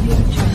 Audio Jungle.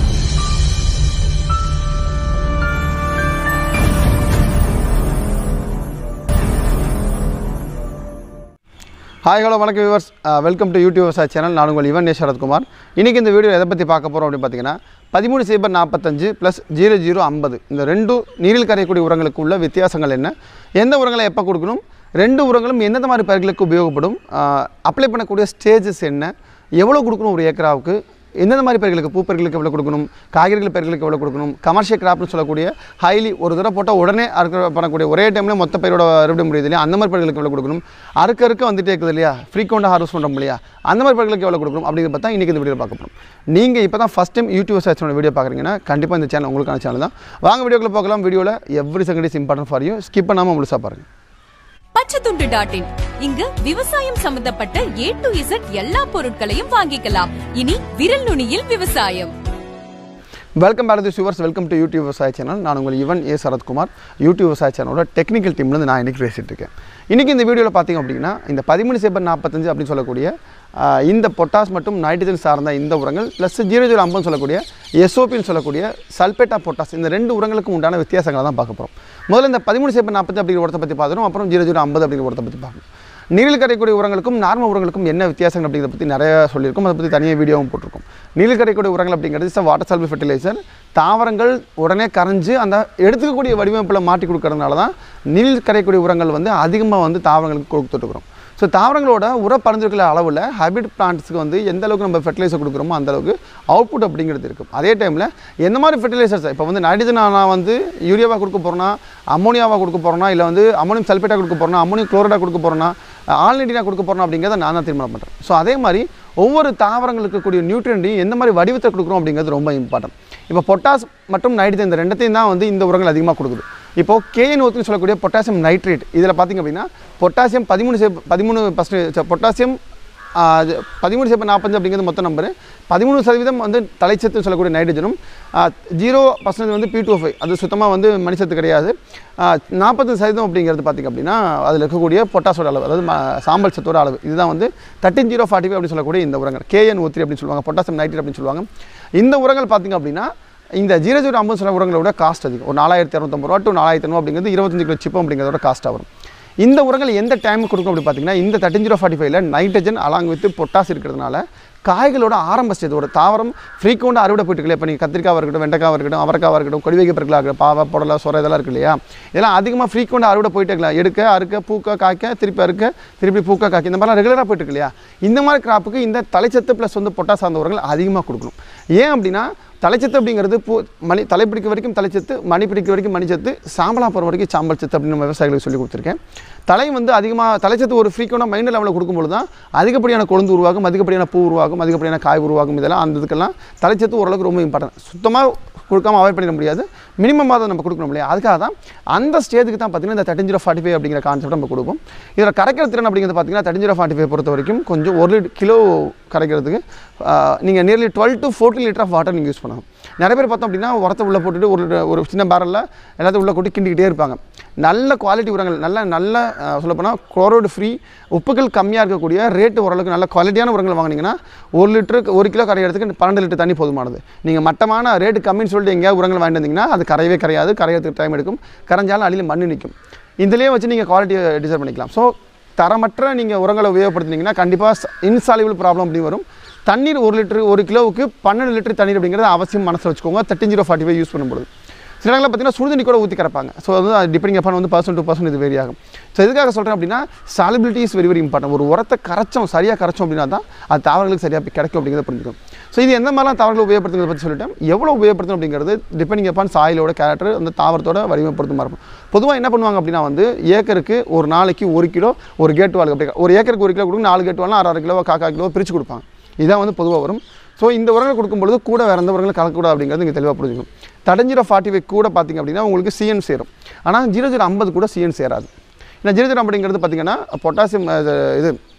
Hi hello வணக்கம் viewers welcome to YouTube விவசாய channel நான் உங்கள் இவன் சரத்குமார் இன்றைக்கி இந்த வீடியோ எதை பற்றி பார்க்க போகிறோம் அப்படின்னு பார்த்தீங்கன்னா பதிமூணு சைபர் நாற்பத்தஞ்சு ப்ளஸ் ஜீரோ ஜீரோ ஐம்பது இந்த ரெண்டு நீரில் கரையக்கூடிய உரங்களுக்கு உள்ள வித்தியாசங்கள் என்ன எந்த உரங்களை எப்போ கொடுக்கணும் ரெண்டு உரங்களும் எந்தெந்த மாதிரி பயிர்களுக்கு உபயோகப்படும் அப்ளை பண்ணக்கூடிய ஸ்டேஜஸ் என்ன எவ்வளோ கொடுக்கணும் ஒரு ஏக்கராவுக்கு எந்தெந்த மாதிரி பயிர்களுக்கு பூ பயிர்களுக்கு எவ்வளோ கொடுக்கணும் காய்கறிகள் பயிர்களுக்கு எவ்வளோ கொடுக்கணும் கமர்ஷியல் கிராப்னு சொல்லக்கூடிய ஹைலி ஒரு தடவை போட்டால் உடனே அறுக்க பண்ணக்கூடிய ஒரே டைமில் மொத்த பயிரோட அறுவடை முடியுது இல்லையா அந்த மாதிரி பயிர்களுக்கு எவ்வளோ கொடுக்கணும் அறுக்க அறுக்க வந்துட்டே இருக்குது இல்லையா ஃப்ரீக்வெண்ட்டாக ஹார்வெஸ்ட் பண்ணுறோம் இல்லையா அந்த மாதிரி பயிர்களுக்கு எவ்வளோ கொடுக்கணும் அப்படிங்கிறத பார்த்தா இன்றைக்கி இந்த வீடியோ பார்க்க போகிறோம் நீங்கள் இப்போ தான் ஃபஸ்ட் டைம் யூடியூப் சர்ச்சோட வீடியோ பார்க்குறீங்கன்னா கண்டிப்பாக இந்த சேனல் உங்களுக்கான சேனல் தான் வாங்க வீடியோக்குள்ள பார்க்கலாம் வீடியோவில் every second is important for you skip பண்ணாமல் முழுசாக பாருங்கள் பச்சைத்துண்டு டாட் இன் இங்கு விவசாயம் சம்பந்தப்பட்ட ஏ டு இசட் எல்லா பொருட்களையும் வாங்கிக்கலாம் இனி விரல் நுனியில் விவசாயம் welcome back to viewers welcome to YouTube விவசாய சேனல் நான் உங்கள் இவன் ஏ சரத்குமார் யூடியூப் விவசாய சேனலோட டெக்னிக்கல் டீம்லேருந்து நான் இன்றைக்கி பேசிகிட்டு இருக்கேன் இன்றைக்கி இந்த வீடியோவில் பார்த்தீங்க அப்படின்னா இந்த பதிமூணு சேப்பர் நாற்பத்தஞ்சு அப்படின்னு சொல்லக்கூடிய ஆஹ், இந்த பொட்டாஸ் மற்றும் நைட்ரஜன் சார்ந்த இந்த உரங்கள் ப்ளஸ் ஜீரோ ஜீரோ ஐம்பதுன்னு சொல்லக்கூடிய எஸ்ஓபின்னு சொல்லக்கூடிய சல்பேட் ஆஃப் பொட்டாஸ் இந்த ரெண்டு உரங்களுக்கும் உண்டான வித்தியாசங்களை தான் பார்க்க போகிறோம் முதல்ல இந்த பதிமூணு சேப்பர் நாற்பது அப்படிங்கிற உரத்தை பற்றி பார்த்துரும் அப்புறம் ஜீரோ ஜீரோ ஐம்பது அப்படிங்கிற உரத்தை பற்றி பார்க்கணும் நீரில் கரைக்கூடிய உரங்களுக்கும் நார்மல் உரங்களுக்கும் என்ன வித்தியாசங்கள் அப்படிங்கிறத பற்றி நிறைய சொல்லியிருக்கோம் அதை பற்றி தனியாக வீடியோவும் போட்டிருக்கோம் நீரில் கரைக்கூடிய உரங்கள் அப்படிங்கிறது இஸ் வாட்டர் சால்பி ஃபெர்டிலைசர் தாவரங்கள் உடனே கரைஞ்சு அந்த எடுத்துக்கக்கூடிய வடிவமைப்பில் மாட்டி கொடுக்கறதுனால தான் நீரில் கரையக்கூடிய உரங்கள் வந்து அதிகமாக வந்து தாவரங்களுக்கு கொடுத்துட்ருக்குறோம் ஸோ தாவரங்களோட உர பரிந்துரைக்கிற அளவில் ஹைபிரிட் பிளான்ட்ஸ்க்கு வந்து எந்த அளவுக்கு நம்ம ஃபெர்டிலைசர் கொடுக்குறோமோ அந்த அளவுக்கு அவுட்புட் அப்படிங்கிறது இருக்கும் அதே டைமில் எந்த மாதிரி ஃபெர்டிலைசர்ஸ் இப்போ வந்து நைட்ரஜன் நான் வந்து யூரியாவாக கொடுக்க போகிறேன்னா அம்மோனியாவாக கொடுக்க போகிறேன்னா இல்லை வந்து அம்மோனியம் சல்பேட்டாக கொடுக்க போகிறேன்னா அம்மோனியம் குளோரைடாக கொடுக்க போகிறேன்னா ஆல்ரெடியாக கொடுக்க போகிறோம் அப்படிங்கிறத நான் தான் தீர்மானம் பண்ணுறேன் ஸோ அதே மாதிரி ஒவ்வொரு தாவரங்களுக்கு கூடிய நியூட்ரியன்ட்டையும் எந்த மாதிரி வடிவத்தை கொடுக்குறோம் அப்படிங்கிறது ரொம்ப இம்பார்ட்டன்ட் இப்போ பொட்டாஸ் மற்றும் நைட்ரஜன் இந்த ரெண்டத்தையும் தான் வந்து இந்த உரங்கள் அதிகமாக கொடுக்குது இப்போது கேஎன் ஓத்துன்னு சொல்லக்கூடிய பொட்டாசியம் நைட்ரேட் இதில் பார்த்திங்க அப்படின்னா பொட்டாசியம் பதிமூணு சே பதிமூணு பர்சன்டேஜ் பொட்டாசியம் பதிமூணு சேப்ப நாற்பது அப்படிங்கிறது மொத்த நம்பர் பதிமூணு சதவீதம் வந்து தலைச்சத்துன்னு சொல்லக்கூடிய நைட்ரஜனும் ஜீரோ பர்சன்டேஜ் வந்து பி டூ ஃபைவ் அது சுத்தமாக வந்து மணிச்சத்து கிடையாது நாற்பது சதவீதம் அப்படிங்கிறது பார்த்திங்க அப்படின்னா அதில் இருக்கக்கூடிய பொட்டாசோட அளவு அதாவது ம- சாம்பல் சத்தோட அளவு இதுதான் வந்து தேர்ட்டின் ஜீரோ ஃபார்ட்டி ஃபைவ் அப்படின்னு சொல்லக்கூடிய இந்த உரங்கள் கேஎன் ஓ த்ரீ அப்படின்னு சொல்லுவாங்க பொட்டாசியம் நைட்ரேட் அப்படின்னு சொல்லுவாங்க இந்த உரங்கள் பார்த்திங்க அப்படின்னா இந்த ஜீரோ ஜீரோ ஐம்பது சொல்ல உரங்களை விட காஸ்ட் அதிகம் ஒரு நாலாயிரத்தி இரநூத்தம்பது ரூபா டு நாலாயிரத்தி ஐநூறு அப்படிங்கிறது இருபத்தஞ்சு கிலோ சிப்பம் அப்படிங்கிறதோட காஸ்ட்டாக வரும் இந்த உரங்கள் எந்த டைமுக்கு கொடுக்கும் அப்படி பார்த்தீங்கன்னா இந்த தேர்ட்டின் ஜீரோ ஃபார்ட்டி ஃபைவ்ல நைட்ரஜன் அலாங் வித் பொட்டாஸ் இருக்கிறதுனால காய்களோட ஆரம்ப ஸ்டேஜ் ஒரு தாவரம் ஃப்ரீக்வெண்ட்டாக அறுவடை போயிட்டு இருக்கு இப்போ நீங்கள் கத்திரிக்காவாக இருக்கட்டும் வெண்டைக்காவாக இருக்கட்டும் அவரைக்காவாக இருக்கட்டும் கொடிவைக்க பிறகுலாக இருக்கட்டும் பாவை புடலை சொரை இதெல்லாம் இருக்கு இல்லையா இதெல்லாம் அதிகமாக ஃப்ரீக்வெண்ட்டாக அறுவடை போயிட்டே இருக்கலாம் எடுக்க அறுக்க பூக்க காய்க்க திருப்பி அறுக்க திருப்பி பூக்க காய்க்க இந்த மாதிரிலாம் ரெகுலராக போயிட்டு இருக்கு இல்லையா இந்த மாதிரி கிராப்புக்கு இந்த தலைச்சத்து ப்ளஸ் வந்து பொட்டாஸ் சார்ந்த உரங்கள் அதிகமாக கொடுக்கணும் ஏன் அப்படின்னா தலைச்சத்து அப்படிங்கிறது பூ மணி தலை பிடிக்க வரைக்கும் தலைச்சத்து மணி பிடிக்க வரைக்கும் மணிச்சத்து சாம்பலா போகிற வரைக்கும் சாம்பல் சத்து அப்படின்னு நம்ம விவசாயிகளுக்கு சொல்லி கொடுத்துருக்கேன் தலை வந்து அதிகமாக தலைச்சத்து ஒரு ஃப்ரீக்வெண்ட்டாக மைண்ட் லெவலில் கொடுக்கும்போது தான் அதிகப்படியான கொழுந்து உருவாகும் அதிகப்படியான பூ உருவாகும் அதிகப்படியான காய் உருவாகும் இதெல்லாம் அந்த இதுக்கெல்லாம் தலைச்சத்து ஓரளவுக்கு ரொம்ப இம்பார்ட்டன்ட் சுத்தமாக கொடுக்காம அவாய்ட் பண்ணிட முடியாது மினிமம் அதை நம்ம கொடுக்கணும் இல்லையா அதுக்காக தான் அந்த ஸ்டேஜுக்கு தான் பார்த்தீங்கன்னா இந்த தேர்ட்டின் ஜீரோ ஃபார்ட்டி ஃபைவ் அப்படிங்கிற கான்செப்ட் நம்ம கொடுப்போம் இதில் கரைக்கிற திறன் அப்படிங்கிறது பார்த்தீங்கன்னா தேர்ட்டின் ஜீரோ ஃபார்ட்டி ஃபைவ் பொறுத்த வரைக்கும் கொஞ்சம் ஒரு லிட் கிலோ கரைக்கிறதுக்கு நீங்கள் nearly twelve to fourteen litre of water நீங்கள் யூஸ் பண்ணணும் நிறைய பேர் பார்த்தோம் அப்படின்னா உரத்தை உள்ளே போட்டுட்டு ஒரு liter- ஒரு சின்ன பேரலில் எல்லாத்தையும் உள்ளே கொட்டி கிண்டிக்கிட்டே இருப்பாங்க நல்ல குவாலிட்டி உரங்கள் நல்ல நல்ல சொல்லப்போனால் குளோரைடு ஃப்ரீ உப்புகள் கம்மியாக இருக்கக்கூடிய ரேட்டு ஓரளவுக்கு நல்ல குவாலிட்டியான உரங்கள் வாங்கினீங்கன்னா ஒரு லிட்டருக்கு ஒரு கிலோ கரையிறதுக்கு பன்னெண்டு லிட்டர் தண்ணி போதுமானது நீங்கள் மட்டமான ரேட்டு கம்மின்னு சொல்லிட்டு எங்கேயாவது உரங்கள் வாங்கிட்டு வந்தீங்கன்னா அது கரையவே கரையாது கரையிறதுக்கு டைம் எடுக்கும் கரைஞ்சாலும் அடியில் மண்ணு நிற்கும் இதுலேயே வச்சு நீங்கள் குவாலிட்டியை டிசைட் பண்ணிக்கலாம் ஸோ தரமற்ற நீங்கள் உரங்களை உபயோகப்படுத்துனீங்கன்னா கண்டிப்பாக இன்சாலிபிள் ப்ராப்ளம் அப்படி வரும் தண்ணீர் ஒரு லிட்டர் ஒரு கிலோவுக்கு பன்னெண்டு லிட்டர் தண்ணீர் அப்படிங்கிறது அவசியம் மனசில் வச்சுக்கோங்க thirteen zero forty five use பண்ணும்போது சில இடங்களில் பார்த்தீங்கன்னா சுடுதண்ணி கூட ஊற்றி கறப்பாங்க ஸோ அது வந்து டிபெண்டிங் அப்பான் வந்து பர்சன் டு பர்சன் இது வேரி ஆகும் ஸோ எதுக்காக சொல்கிறேன் அப்படின்னா solubility is very very important ஒரு உரத்தை கரைச்சோம் சரியாக கரைச்சோம் அப்படின்னா தான் அது தாவரங்களுக்கு சரியாக கிடைக்கும் அப்படிங்கிறத புரிஞ்சுக்கும் ஸோ இது எந்த மாதிரிலாம் தாவரங்களை உபயோகப்படுத்துறதை பற்றி சொல்லிட்டேன் எவ்வளோ உபயோகப்படுத்தணும் அப்படிங்கிறது டிபெண்டிங் அப்பான் சாயிலோட கேரக்டர் அந்த தாவரத்தோட வடிவமைப்படுத்துமா இருக்கும் பொதுவாக என்ன பண்ணுவாங்க அப்படின்னா வந்து ஏக்கருக்கு ஒரு நாளைக்கு ஒரு கிலோ ஒரு கேட் வால் அப்படி ஒரு ஏக்கருக்கு ஒரு கிலோ கொடுக்கும் நாலு கேட் வால்னா அரை அரை கிலோ காக்கா கிலோ பிரித்து கொடுப்பாங்க இதான் வந்து பொதுவாக வரும் ஸோ இந்த உரங்கள் கொடுக்கும்பொழுது கூட வேறு எந்த உரங்களும் கலக்கக்கூடாது அப்படிங்கிறது இங்கே தெளிவாக புரிஞ்சுக்கணும் தடஞ்சீரோ ஃபார்ட்டி ஃபைவ் கூட பார்த்தீங்க அப்படின்னா உங்களுக்கு சிஎன் சேரும் ஆனால் ஜீரோ ஜீரோ ஐம்பது கூட சிஎன் சேராது ஏன்னா ஜீரோ ஜீரோ அப்படிங்கிறது பார்த்தீங்கன்னா பொட்டாசியம் இது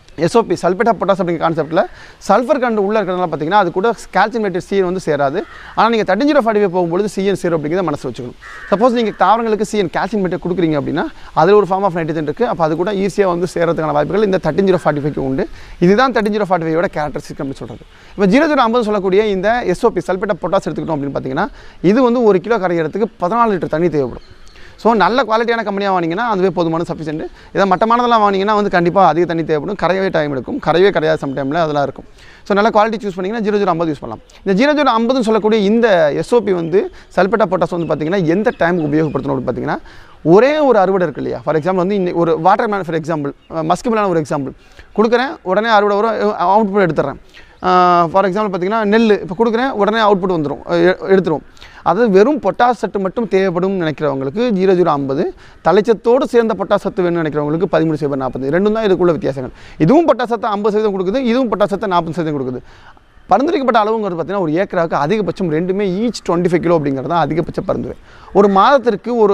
எஸ்ஓபி சல்பேட் ஆஃப் பொட்டாஸ் அப்படிங்கிற கான்செப்ட்டில் சல்ஃபர் கண்டு உள்ளே இருக்கிறதுனால பார்த்தீங்கன்னா அது கூட கால்சியம் ரேட்டட் சிஎன் வந்து சேராது ஆனால் நீங்கள் தேர்ட்டி ஜீரோ ஃபார்ட்டி போகும்போது சிஎன் சேரும் அப்படிங்கிறத மனசு வச்சுக்கணும் சப்போஸ் நீங்கள் தாவரங்களுக்கு சிஎன் கால்சியம் ரேட்டட் கொடுக்குறீங்க அப்படின்னா அதில் ஒரு ஃபார்ம் ஆஃப் நைட்ரஜன் இருக்குது அப்போ அது கூட ஈஸியாக வந்து சேரதுக்கான வாய்ப்புகள் இந்த தேர்ட்டி ஜீரோ ஃபார்ட்டி ஃபைவ் உண்டு இதுதான் தேர்ட்டி ஜீரோ ஃபார்ட்டி ஃபைவோட கேரக்டரிஸ்டிக் அப்படின்னு சொல்கிறது இப்போ ஜீரோ ஜீரோ ஐம்பது சொல்லக்கூடிய இந்த எஸ்ஓபி சல்பேட் ஆஃப் பொட்டாஸ் எடுத்துக்கிட்டோம் அப்படின்னு பார்த்தீங்கன்னா இது வந்து ஒரு கிலோ கரைக்கிறதுக்கு பதினாலு லிட்டர் தண்ணி தேவைப்படும் ஸோ நல்ல குவாலிட்டியான கம்பெனியாக வாங்கினீங்கன்னா அதுவே போதுமான சஃபிஷியன்ட் இதை மட்டமானதெல்லாம் வாங்கினீங்கன்னா வந்து கண்டிப்பாக அதிக தண்ணி தேவைப்படும் கரையவே டைம் எடுக்கும் கரையவே கரையாது சம் டைமில் அதெல்லாம் இருக்கும் ஸோ நல்ல குவாலிட்டி சூஸ் பண்ணிங்கன்னா ஜீரோ ஜீரோ ஐம்பது யூஸ் பண்ணலாம் இந்த ஜீரோ ஜீரோ ஐம்பதுன்னு சொல்லக்கூடிய இந்த எஸ்ஓபி வந்து சல்பேட்டா பொட்டாஸ் வந்து பார்த்தீங்கன்னா எந்த டைமுக்கு உபயோகப்படுத்தணும் அப்படின்னு பார்த்தீங்கன்னா ஒரே ஒரு அறுவடை இருக்கு இல்லையா ஃபார் எக்ஸாம்பிள் வந்து இன்னை ஒரு வாட்டர் மேன் ஃபார் எக்ஸாம்பிள் மஸ்கிபிளான ஒரு எக்ஸாம்பிள் கொடுக்குறேன் உடனே அறுவடை வரும் அவுட்புட் எடுத்துறேன் ஃபார் எக்ஸாம்பிள் பார்த்தீங்கன்னா நெல் இப்போ கொடுக்குறேன் உடனே அவுட்புட் வந்துடும் எடுத்துரும் அதாவது வெறும் பொட்டாஸ் சத்து மட்டும் தேவைப்படும் நினைக்கிறவங்களுக்கு ஜீரோ ஜீரோ ஐம்பது தலைச்சத்தோடு சேர்ந்த பொட்டாஸ் சத்து வேணும்னு நினைக்கிறவங்களுக்கு பதிமூணு சதவீதம் நாற்பது ரெண்டும் தான் இதுக்குள்ள வித்தியாசங்கள் இதுவும் பொட்டாஸ் சத்து ஐம்பது சதவீதம் கொடுக்குது இதுவும் பொட்டாஸ் சத்து நாற்பது சதவீதம் கொடுக்குது பரிந்துரைக்கப்பட்ட அளவுங்கிறது பார்த்தீங்கன்னா ஒரு ஏக்கராவுக்கு அதிகபட்சம் ரெண்டுமே ஈச் டுவெண்ட்டி ஃபைவ் கிலோ அப்படிங்கிறது தான் அதிகபட்ச பரிந்துரை ஒரு மாதத்திற்கு ஒரு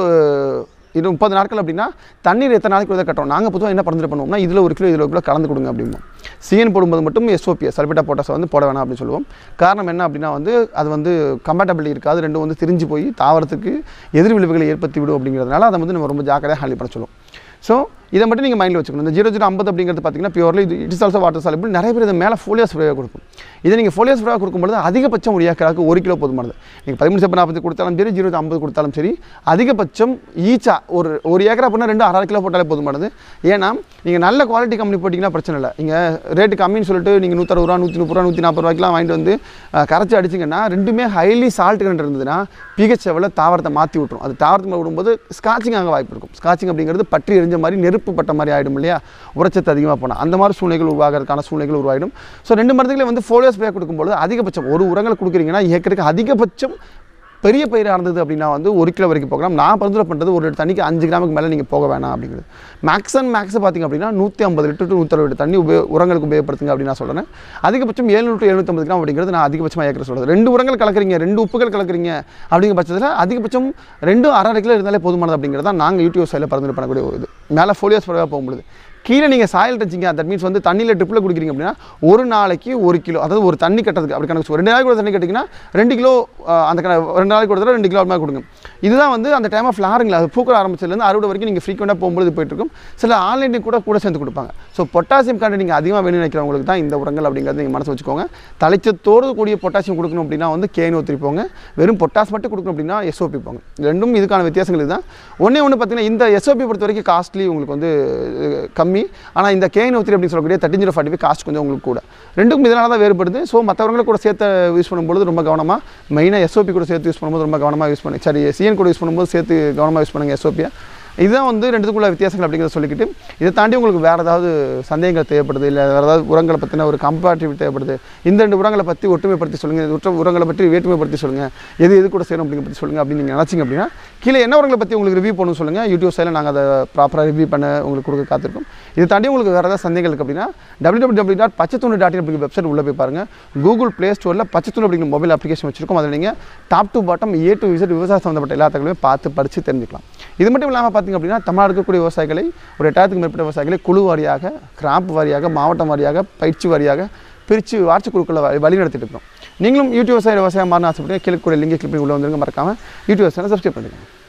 இது முப்பது நாட்கள் அப்படின்னா தண்ணீர் எத்தனை நாளைக்கு ஒரு கட்டுறோம் நாங்கள் பொதுவாக என்ன பரிந்துரை பண்ணுவோம்னா இதில் ஒரு கிலோ இதில் ஒரு கிலோ கலந்து கொடுங்க அப்படிம்போம் சிஎன் போடும்போது மட்டும் எஸ்ஓபிஎஸ் சல்பேட்டா போட்டாஸ் வந்து போட வேணாம் அப்படின்னு சொல்லுவோம் காரணம் என்ன அப்படின்னா வந்து அது வந்து கம்பேட்டபிலிட்டி இருக்காது ரெண்டும் வந்து திரிஞ்சு போய் தாவரத்துக்கு எதிர் விளைவுகளை ஏற்படுத்தி விடும் அப்படிங்கிறதுனால அதை வந்து நம்ம ரொம்ப ஜாக்கிரதையாக ஹேண்டில் பண்ண சொல்லுவோம் ஸோ இதை மட்டும் நீங்கள் மைண்டில் வச்சுக்கணும் இந்த ஜீரோ ஜீரோ ஐம்பது அப்படிங்கிறது பார்த்தீங்கன்னா பியூர்லி இது இட்ஸ் ஆல்சோ வாட்டர் சாலிபிள் நிறைய பேர் இது மேலே ஃபோலியோ ஸ்ப்ரேவாக கொடுக்கும் இதை நீங்கள் ஃபோலியோ ஸ்ப்ரேவாக கொடுக்கும்போது அதிகபட்சம் ஒரு ஏக்கராக்கு ஒரு கிலோ போதுமானது நீங்கள் பதிமூணு செப்ப நாற்பது கொடுத்தாலும் சரி ஜீரோ ஐம்பது கொடுத்தாலும் சரி அதிகபட்சம் ஈச்சா ஒரு ஒரு ஏக்கரா அப்படின்னா ரெண்டு அரை கிலோ போட்டாலே போதுமானது ஏன்னா நீங்கள் நல்ல குவாலிட்டி கம்பெனி போட்டிங்கன்னா பிரச்சனை இல்லை நீங்கள் ரேட்டு கம்மின்னு சொல்லிட்டு நீங்கள் நூற்றறுபது ரூபா நூற்றி முப்பது ரூபா நூற்றி நாற்பது ரூபாய்க்குலாம் வாங்கிட்டு வந்து அஹ், கரைச்சி அடிச்சிங்கன்னா ரெண்டுமே ஹைலி சால்ட் கண்ட் இருந்ததுன்னா பிஹெச் லெவலில் தாவரத்தை மாற்றி விட்ரும் அது தாவரத்தை மேல விடும்போது ஸ்காச்சிங் ஆக வாய்ப்பு இருக்கும் ஸ்காச்சிங் அப்படிங்கிறது பற்றி எரிஞ்ச மாதிரி நெருப்பு பட்ட மாதிரி ஆகிடும் இல்லையா உரச்சத்து அதிகமாக போனால் அந்த மாதிரி சூழ்நிலைகள் உருவாகிறதுக்கான சூழ்நிலைகள் உருவாகிடும் ஸோ ரெண்டு மருந்துகளை வந்து ஃபோலியோ ஸ்ப்ரே கொடுக்கும்போது அதிகபட்சம் ஒரு உரங்களை கொடுக்குறீங்கன்னா ஏக்கருக்கு அதிகபட்சம் பெரிய பயிராக இருந்தது அப்படின்னா வந்து ஒரு கிலோ வரைக்கும் போகலாம் நான் பரிந்துரை பண்ணுறது ஒரு லிட்டர் தண்ணிக்கு அஞ்சு கிராமுக்கு மேலே நீங்கள் போக வேணாம் அப்படிங்கிறது மேக்ஸ் அண்ட் மேக்ஸ் பார்த்தீங்க அப்படின்னா நூற்றி ஐம்பது லிட்டர் டு நூற்றறுபது லிட்டர் தண்ணி உபயோ உரங்களுக்கு உபயோகப்படுத்துங்க அப்படின்னு நான் சொல்கிறேன் அதிகபட்சம் ஏழ்நூறு டு எழுநூற்றம்பது கிராம் அப்படிங்கிறது நான் அதிகபட்சமாக ஏற்கிற சொல்கிறது ரெண்டு உரங்கள் கலக்குறீங்க ரெண்டு உப்புகள் கலக்குறீங்க அப்படிங்கிற பட்சத்தில் அதிகபட்சம் ரெண்டும் அரை கிலோ இருந்தாலே போதுமானது அப்படிங்கிறது தான் நாங்கள் யூடியூப் சைடில் பரிந்துரை பண்ணக்கூடிய ஒரு இது மேலே ஃபோலியோஸ் பரவாக போகும்பொழுது கீழே நீங்கள் சாயில் டச்சிங்க தட் மீன்ஸ் வந்து தண்ணியில் ட்ரிப்பில் குடிக்கிறீங்க அப்படின்னா ஒரு நாளைக்கு ஒரு கிலோ அதாவது ஒரு தண்ணி கட்டுறதுக்கு அப்படி கணக்கு சொல்லுவோம். ரெண்டு நாளைக்கு ஒரு தண்ணி கட்டிங்கன்னா ரெண்டு கிலோ அஹ், அந்த கண ரெண்டு நாளைக்கு ஒரு தடவை ரெண்டு கிலோ மாதிரி கொடுங்க இதுதான் வந்து அந்த டைம் ஆஃப் ஃப்ளாரிங்கில் அது பூக்கிற ஆரம்பிச்சதுலேருந்து அறுவடை வரைக்கும் நீங்கள் ஃப்ரீக்வெண்ட்டாக போகும்போது போயிட்டு இருக்கும் சில ஆன்லைன் கூட கூட சேர்ந்து கொடுப்பாங்க ஸோ பொட்டாசியம் கண்டு நீங்கள் அதிகமாக வேணும்னு நினைக்கிறவங்களுக்கு தான் இந்த உரங்கள் அப்படிங்கிறது நீங்கள் மனசு வச்சுக்கோங்க தலைச்சத்தோடு கூடிய பொட்டாசியம் கொடுக்கணும் அப்படின்னா வந்து கேன் ஒத்திரி போங்க வெறும் பொட்டாஸ் மட்டும் கொடுக்கணும் அப்படின்னா எஸ்ஓபி போங்க ரெண்டும் இதுக்கான வித்தியாசங்கள் இதுதான் ஒன்றே ஒன்று பார்த்தீங்கன்னா இந்த எஸ்ஓபி பொறுத்த வரைக்கும் காஸ்ட்லி உங்களுக்கு வந்து அஹ், கம்மி ஆனால் இந்த கேன் ஒத்திரி அப்படின்னு சொல்லக்கூடிய தேர்ட்டி ஜீரோ ஃபார்ட்டி காஸ்ட் கொஞ்சம் உங்களுக்கு கூட ரெண்டுக்கும் இதனால தான் வேறுபடுது ஸோ மற்றவங்களை கூட சேர்த்து யூஸ் பண்ணும்போது ரொம்ப கவனமாக மெயினாக எஸ்ஓபி கூட சேர்த்து யூஸ் பண்ணும்போது ரொம்ப கவனமாக யூஸ் பண்ணி சரி சிஎன் கூட யூஸ் பண்ணும்போது சேர்த்து கவனமாக யூஸ் பண்ணுங்கள் எஸ்ஓபியை இதுதான் வந்து ரெண்டுத்துக்குள்ள வித்தியாசங்கள் அப்படிங்கிறத சொல்லிக்கிட்டு இதை தாண்டி உங்களுக்கு வேறு ஏதாவது சந்தேகங்கள் தேவைப்படுது இல்லை வேறு ஏதாவது உரங்களை பற்றின ஒரு கம்பேரிட்டிவ் தேவைப்படுது இந்த ரெண்டு உரங்களை பற்றி ஒற்றுமைப்படுத்தி சொல்லுங்கள் உற்ற உரங்களை பற்றி வேற்றுமைப்படுத்தி சொல்லுங்கள் எது எது கூட சேரும் அப்படிங்கிற பற்றி சொல்லுங்கள் அப்படின்னு நீங்கள் நினச்சிங்க அப்படின்னா கீழே என்ன உரங்களை பற்றி உங்களுக்கு ரிவ்யூ பண்ணணும்னு சொல்லுங்கள் யூடியூப் சைடில் நாங்கள் அதை ப்ராப்பராக ரிவ்யூ பண்ண உங்களுக்கு கொடுக்க காத்திருக்கோம் இதை தாண்டி உங்களுக்கு வேறு ஏதாவது சந்தேகங்கள் இருக்குது அப்படின்னா டபிள்யூ டபிள்யூ டபிள்யூ டாட் பச்சைத்தூண்டு டாட் அப்படிங்கிற வெப்சைட் உள்ளே போய் பாருங்கள் கூகுள் ப்ளே ஸ்டோரில் பச்சைத்தூண்டு அப்படிங்கிற மொபைல் அப்ளிகேஷன் வச்சிருக்கோம் அதில் நீங்கள் top to bottom A to visit விவசாய சம்மந்தப்பட்ட எல்லா தகவலையும் பார்த்து படித்து தெரிஞ்சுக்கலாம் இது மட்டும் இல்லாமல் பார்த்தீங்க அப்படின்னா தமிழ்நாடு இருக்கக்கூடிய விவசாயிகளை ஒரு எட்டாயிரத்துக்கு மேற்பட்ட விவசாயிகளை குழு வாரியாக கிராப் வாரியாக மாவட்டம் வாரியாக பயிற்சி வாரியாக பிரித்து வாட்சி குழுக்களை வழி வழி நடத்திட்டு இருக்கோம் நீங்களும் யூடியூப் விவசாய விவசாயம் மாறின ஆசைப்பட்டு கீழே கூட லிங்கை கிளிக் பண்ணி உள்ள வந்துருங்க மறக்காமல் யூடியூப் சேனல் சப்ஸ்கிரைப் பண்ணுங்கள்